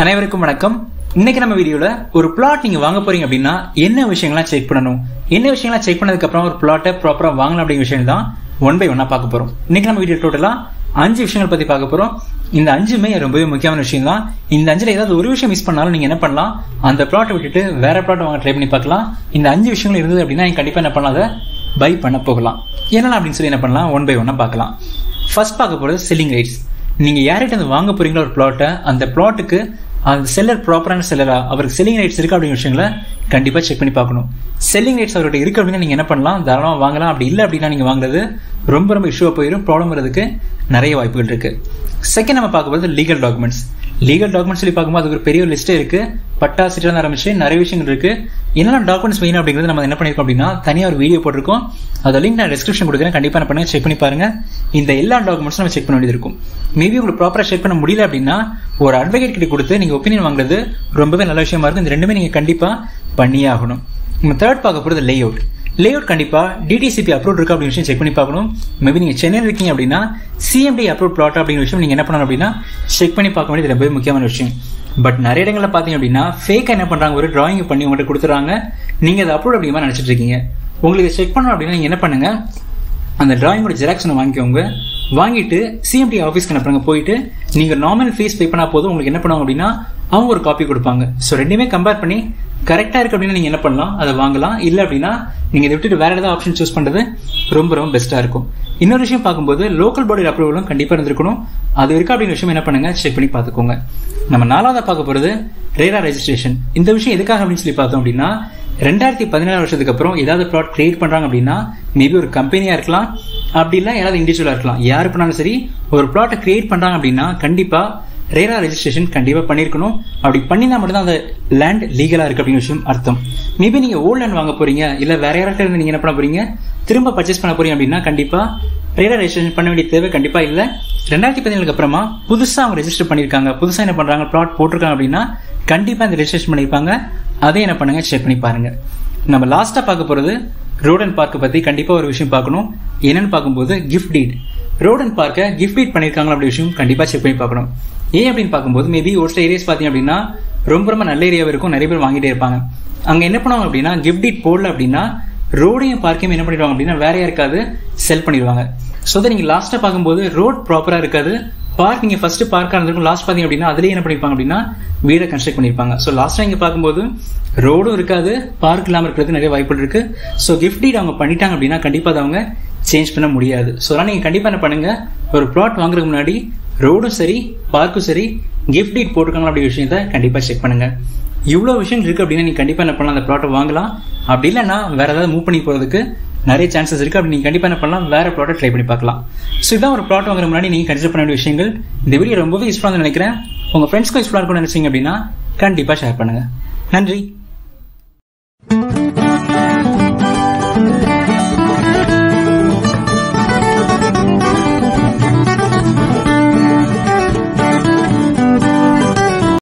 அனைவருக்கும் வணக்கம் இன்னைக்கு நம்ம வீடியோல ஒரு பிளாட் நீங்க வாங்க போறீங்க அப்படின்னா என்ன விஷயங்கள்லாம் செக் பண்ணணும் என்ன விஷயங்கள்லாம் செக் பண்ணதுக்கு அப்புறம் ஒரு பிளாட்டை ப்ராப்பரா வாங்கலாம் அப்படிங்கிற விஷயம் தான் ஒன் பை ஒன்னா பார்க்க போறோம் இன்னைக்கு நம்ம வீடியோ டோட்டலா அஞ்சு விஷயங்கள் பத்தி பார்க்க போறோம் இந்த அஞ்சுமே ரொம்பவே முக்கியமான விஷயம் தான் இந்த அஞ்சுல ஏதாவது ஒரு விஷயம் மிஸ் பண்ணாலும் நீங்க என்ன பண்ணலாம் அந்த பிளாட்டை விட்டுட்டு வேற பிளாட் வாங்க ட்ரை பண்ணி பார்க்கலாம் இந்த அஞ்சு விஷயங்கள் இருந்தது அப்படின்னா நீங்க கண்டிப்பா என்ன பண்ணலாம் அதை பை பண்ண போகலாம் என்னென்ன அப்படின்னு சொல்லி என்ன பண்ணலாம் ஒன் பை ஒன்னா பார்க்கலாம் ஃபர்ஸ்ட் பார்க்க போறது செல்லிங் ரைட்ஸ் நீங்க யார்கிட்ட இருந்து வாங்க போறீங்களோ ஒரு பிளாட்டை அந்த பிளாட்டுக்கு அந்த செல்லர் ப்ராப்பரான செல்லரா அவருக்கு செல்லிங் ரைட்ஸ் இருக்கா அப்படிங்கிற விஷயங்களை கண்டிப்பா செக் பண்ணி பார்க்கணும் செல்லிங் ரைட்ஸ் அவர்கிட்ட இருக்கு அப்படின்னா நீங்க என்ன பண்ணலாம் தாராளமா வாங்கலாம் அப்படி இல்லை அப்படின்னா நீங்க வாங்குறது ரொம்ப ரொம்ப இஷ்யூவா போயிடும் ப்ராப்ளம் வரதுக்கு நிறைய வாய்ப்புகள் இருக்கு செகண்ட் நம்ம பார்க்க போகிறது லீகல் டாக்குமெண்ட்ஸ் லீகல் டாக்குமெண்ட்ஸ் சொல்லி பார்க்கும்போது அதுக்கு ஒரு பெரிய லிஸ்டே இருக்கு பட்டா சிட்டு ஆரம்பிச்சு நிறைய விஷயங்கள் இருக்கு என்னென்ன டாக்குமெண்ட்ஸ் வேணும் அப்படிங்கிறது நம்ம என்ன பண்ணிருக்கோம் அப்படின்னா தனியாக ஒரு வீடியோ போட்டிருக்கோம் அதை லிங்க் நான் டிஸ்கிரிப்ஷன் கொடுக்குறேன் கண்டிப்பா என்ன பண்ணுங்க செக் பண்ணி பாருங்க இந்த எல்லா டாக்குமெண்ட்ஸும் நம்ம செக் பண்ண வேண்டியது இருக்கும் மேபி உங்களுக்கு ப்ராப்பரா செக் பண்ண முடியல அப்படின்னா ஒரு அட்வொகேட் கிட்ட கொடுத்து நீங்க ஒப்பீனியன் வாங்குறது ரொம்பவே நல்ல விஷயமா இருக்கும் இந்த ரெண்டுமே நீங்க கண்டிப்பா பண்ணியே ஆகணும் நம்ம தேர்ட் பார்க்க போறது லே அவுட் லே அவுட் கண்டிப்பா டிடிசிபி அப்ரூவ் இருக்கா அப்படின்னு விஷயம் செக் பண்ணி பார்க்கணும் மேபி நீங்க சென்னையில் இருக்கீங்க அப்படின்னா சிஎம்டி அப்ரூவ் பிளாட் அப்படிங்கிற விஷயம் நீங்க என்ன பண்ணணும் அப்படின்னா செக் பண்ணி பார்க்க வேண்டியது ரொம்பவே முக்கியமான விஷயம் பட் நிறைய இடங்கள்ல பாத்தீங்க அப்படின்னா ஃபேக் என்ன பண்றாங்க ஒரு டிராயிங் பண்ணி உங்கள்கிட்ட கொடுத்துறாங்க நீங்க அதை அப்ரூவ் அப்படிங்கிற நினைச்சிட்டு இருக்கீங்க உங்களுக்கு செக் பண்ணணும் அப்படின்னா நீங்க என்ன பண்ணுங்க அந்த டிராயிங்கோட ஜெராக்ஸ் ஒன்று வாங்கிக்கோங்க வாங்கிட்டு சிஎம்டி ஆஃபீஸ்க்கு அனுப்புறாங்க போயிட்டு நீங்க நார்மல் ஃபீஸ் பே பண்ணா போதும் உங்களுக்கு என்ன பண்ணுவாங்க அப்படின்னா அவங்க ஒரு காப்பி கொடுப்பாங்க ஸோ ரெண்டுமே கம்பேர் பண்ணி கரெக்டா இருக்கு அப்படின்னா நீங்க என்ன பண்ணலாம் அதை வாங்கலாம் இல்ல அப்படின்னா நீங்க இதை விட்டுட்டு வேற ஏதாவது ஆப்ஷன் சூஸ் பண்றது ரொம்ப ரொம்ப பெஸ்டா இருக்கும் இன்னொரு விஷயம் பார்க்கும்போது லோக்கல் பாடி அப்ரூவலும் கண்டிப்பா இருந்திருக்கணும் அது இருக்கா அப்படிங்கிற விஷயம் என்ன பண்ணுங்க செக் பண்ணி பார்த்துக்கோங்க நம்ம நாலாவதா பார்க்க போறது ரேரா ரெஜிஸ்ட்ரேஷன் இந்த விஷயம் எதுக்காக அப்படின்னு சொல்லி பார்த்தோம் அப்படின்னா ரெண்டாயிரத்தி பதினாறு வருஷத்துக்கு அப்புறம் ஏதாவது ப்ராட் கிரியேட் பண்றாங்க அப்படின்னா மேபி ஒரு கம்பெனியா இருக்கலாம் அப்படி இல்லை யாராவது இண்டிவிஜுவலா இருக்கலாம் யாரு பண்ணாலும் சரி ஒரு ப்ளாட்டை கிரியேட் பண்றாங்க அப்படின்னா கண்டிப்பா ரேரா ரெஜிஸ்ட்ரேஷன் கண்டிப்பா பண்ணிருக்கணும் அப்படி பண்ணினா மட்டும் தான் அந்த லேண்ட் லீகலா இருக்கு அப்படிங்கிற விஷயம் அர்த்தம் மேபி நீங்க ஓல்ட் லேண்ட் வாங்க போறீங்க இல்ல வேற யார்கிட்ட இருந்து நீங்க என்ன பண்ண போறீங்க திரும்ப பர்ச்சேஸ் பண்ண போறீங்க அப்படின்னா கண்டிப்பா ரேரா ரெஜிஸ்ட்ரேஷன் பண்ண வேண்டிய தேவை கண்டிப்பா இல்ல ரெண்டாயிரத்தி பதினேழுக்கு அப்புறமா புதுசா அவங்க ரெஜிஸ்டர் பண்ணிருக்காங்க புதுசா என்ன பண்றாங்க பிளாட் போட்டிருக்காங்க அப்படின்னா கண்டிப்பா இந்த ரெஜிஸ்ட்ரேஷன் பண்ணிருப்பாங்க அதை என்ன பண்ணுங்க செக் பண்ணி பாருங்க நம்ம லாஸ்டா பார்க்க போறது ரோட் அண்ட் பார்க்க பத்தி கண்டிப்பா ஒரு விஷயம் பார்க்கணும் என்னன்னு பார்க்கும்போது கிஃப்ட் டீட் ரோட் அண்ட் பார்க்க கிஃப்ட் டீட் பண்ணிருக்காங்களா அப்படி விஷயம் கண்டிப்பா செக் பண்ணி பார்க்கணும் ஏன் அப்படின்னு பார்க்கும்போது மேபி ஒரு சில ஏரியாஸ் பாத்தீங்க அப்படின்னா ரொம்ப ரொம்ப நல்ல ஏரியாவும் இருக்கும் நிறைய பேர் வாங்கிட்டே இருப்பாங்க அங்க என்ன பண்ணுவாங்க அப்படின்னா கிஃப்ட் டீட் போடல அப்படின்னா ரோடையும் பார்க்கையும் என்ன பண்ணிடுவாங்க அப்படின்னா வேற யாருக்காவது செல் பண்ணிடுவாங்க ஸோ நீங்க லாஸ்டா பார்க்கும்போது ரோட் ப்ராப்பரா இருக்காது பார்க் நீங்க ஃபர்ஸ்ட் பார்க்கா இருந்திருக்கும் லாஸ்ட் பாத்தீங்க அப்படின்னா அதுலயே என்ன பண்ணிருப்பாங்க அப்படின்னா வீடை கன்ஸ்ட்ரக்ட் பண்ணிருப்பாங்க ஸோ லாஸ்டா இங்க பார்க்கும்போது ரோடும் இருக்காது பார்க் இல்லாம இருக்கிறது நிறைய வாய்ப்புகள் இருக்கு ஸோ கிஃப்ட் டீட் அவங்க பண்ணிட்டாங்க அப்படின்னா கண்டிப்பா அதை அவங்க சேஞ்ச் பண்ண முடியாது ஸோ அதனால நீங்க கண்டிப்பா என்ன பண்ணுங்க ஒரு பிளாட் வாங்குறதுக்கு முன்னாடி ரோடும் சரி பார்க்கும் சரி கிஃப்ட் டீட் போட்டிருக்காங்களா அப்படி விஷயத்த கண்டிப்பா செக் பண்ணுங்க இவ்வளவு விஷயம் இருக்கு அப்படின்னா நீங்க கண்டிப்பா என்ன பண்ணலாம் அந்த பிளாட்டை வாங்கலாம் அப்படி இல்லைன்னா வேற ஏதாவது மூவ் பண்ணி போறதுக்கு நிறைய சான்சஸ் இருக்கு அப்படி நீங்க கண்டிப்பா என்ன பண்ணலாம் வேற ப்ராடக்ட் ட்ரை பண்ணி பார்க்கலாம் ஸோ இதான் ஒரு ப்ராடக்ட் வாங்குற முன்னாடி நீங்க கன்சிடர் பண்ண வேண்டிய விஷயங்கள் இந்த வீடியோ ரொம்பவே யூஸ்ஃபுல்லாக நினைக்கிறேன் உங்க ஃப்ரெண்ட்ஸ்க்கும் யூஸ்ஃபுல்லாக இருக்கும்னு நினைச்சீங்க அப்படின்னா கண்டிப்பா ஷேர் பண்ணுங்க நன்றி